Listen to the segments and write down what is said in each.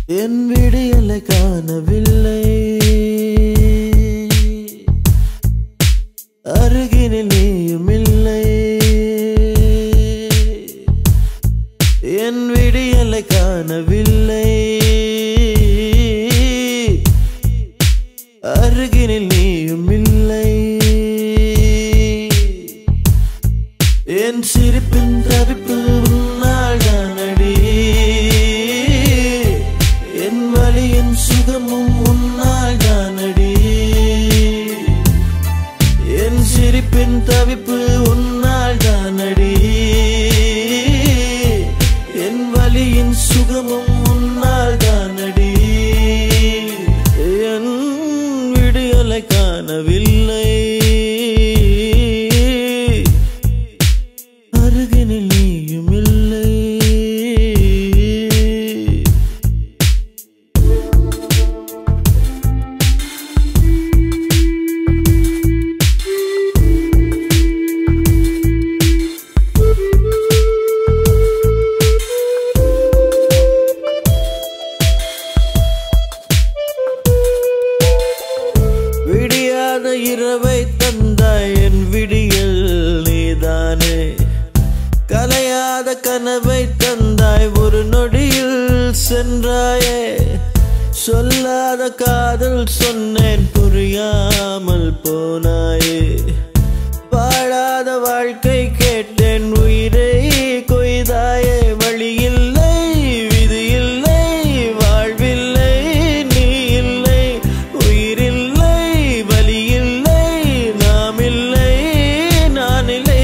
என் விடியலை காணவில்லை அருகினில் நீயும் இல்லை என் விடியலை காணவில்லை அருகினில் நீயும் இல்லை என் சிரிப்பின் தவிப்பு உன்னால் தானடி என் வலியின் சுகமும் உன்னால் தானடி என் சிரிப்பின் தவிப்பு உன்னால் தானடி என் வலியின் சுகமும் உன்னால் தானடி என் விடியலை காணவில்லை அருகினில் நீயும் இல்லை விடியாத இரவை தந்தாய் என் விடியல் நீதானே கலையாத கனவை தந்தாய் ஒரு நொடியில் சென்றாயே சொல்லாத காதல் சொன்னேன் புரியாமல் போனாயே பாழாத வாழ்க்கை கேட்டேன் உயிரை கொய்தாயே வழி இல்லை விதி இல்லை வாழ்வில்லை நீ இல்லை உயிரில்லை வலி இல்லை நாம் இல்லை நான் இல்லை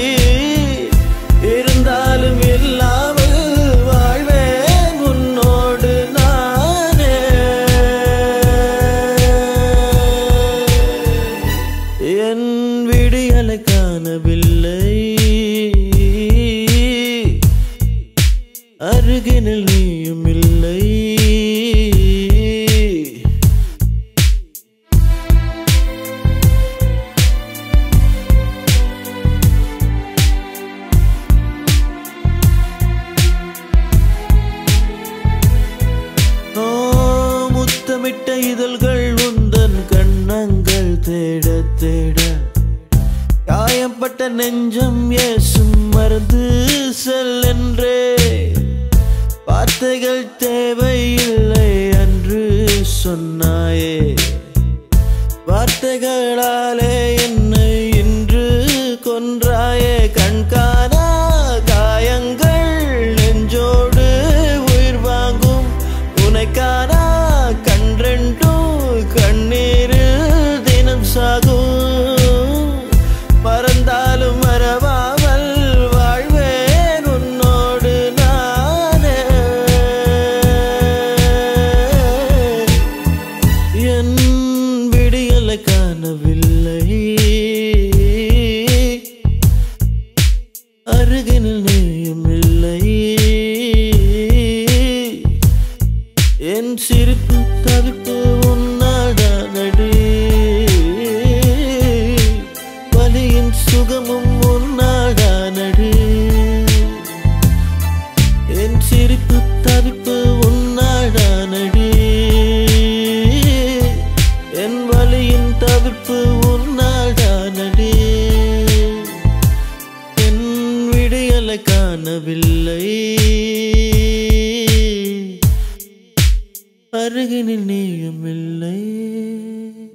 இருந்தாலும் இல்லாமல் வாழ்வேன் உன்னோடு நானே என் விடியலை காணவில்லை அருகினில் நீயும் இல்லை ஓ முத்தமிட்ட இதழ்கள் உந்தன் கண்ணங்கள் தேட தேட காயப்பட்ட நெஞ்சம் ஏசும் மருந்து செல்லென்றே வார்த்தைகள் தேவையில்லை என்று சொன்னாயே வார்த்தைகளாலே என்னை இன்று கொன்றாயே கண்காணா காயங்கள் நெஞ்சோடு உயிர் வாங்கும் உனைக்கானா கன்றெண்டும் கண்ணீரில் தினம் சாகும் மறந்தாலும் மறவாமல் வாழ்வேன் உன்னோடு நானே என் விடியலை காணவில்லை அருகினில் நீயும் இல்லை என் சிரிப்பு தவிப்பு உன்னாடானடி வலியின் சுகமும் உன்னாடானடி என் சிரிப்பு தவிப்பு உன்னாடானடி என் வலியின் தவிப்பு உன்னாடானடி என் விடியலை காணவில்லை அருகினில் நீயும் இல்லை